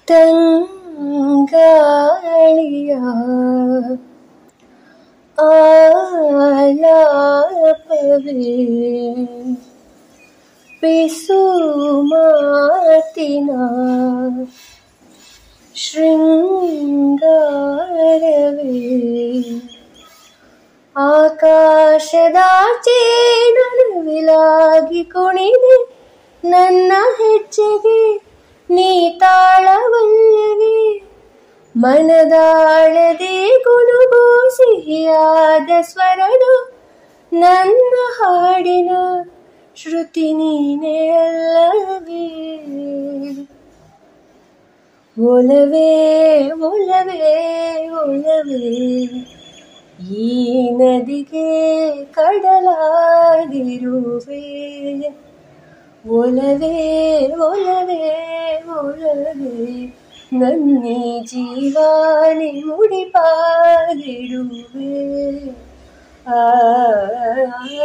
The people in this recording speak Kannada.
ತಂಗಾಳಿಯ ಆಲಾಪವೇ ಪಿಸು ಮಾತಿನ ಶೃಂಗಾರವೇ ಆಕಾಶದಾಚೆ ನಡುವಿಲಾಗಿ ಕುಣಿದೆ ನನ್ನ ಹೆಜ್ಜೆಗೆ ನೀ ತಾಳವಲ್ಲವೇ ಮನದಾಳದೆ ಗುನುಗು ಸಿಹಿಯಾದ ಸ್ವರನು ನನ್ನ ಹಾಡಿನ ಶ್ರುತಿ ನೀನೇ ಅಲ್ಲವೇ ಒಲವೇ ಒಲವೇ ಒಲವೇ ಈ ನದಿಗೆ ಕಡಲಾಗಿರುವೆ ಒಲವೇ ಒಲವೇ ಒಲವೇ ನನ್ನಿ ಜೀವಾನಿ ಮುಡಿಪಾಗಿಡುವೆ ಆ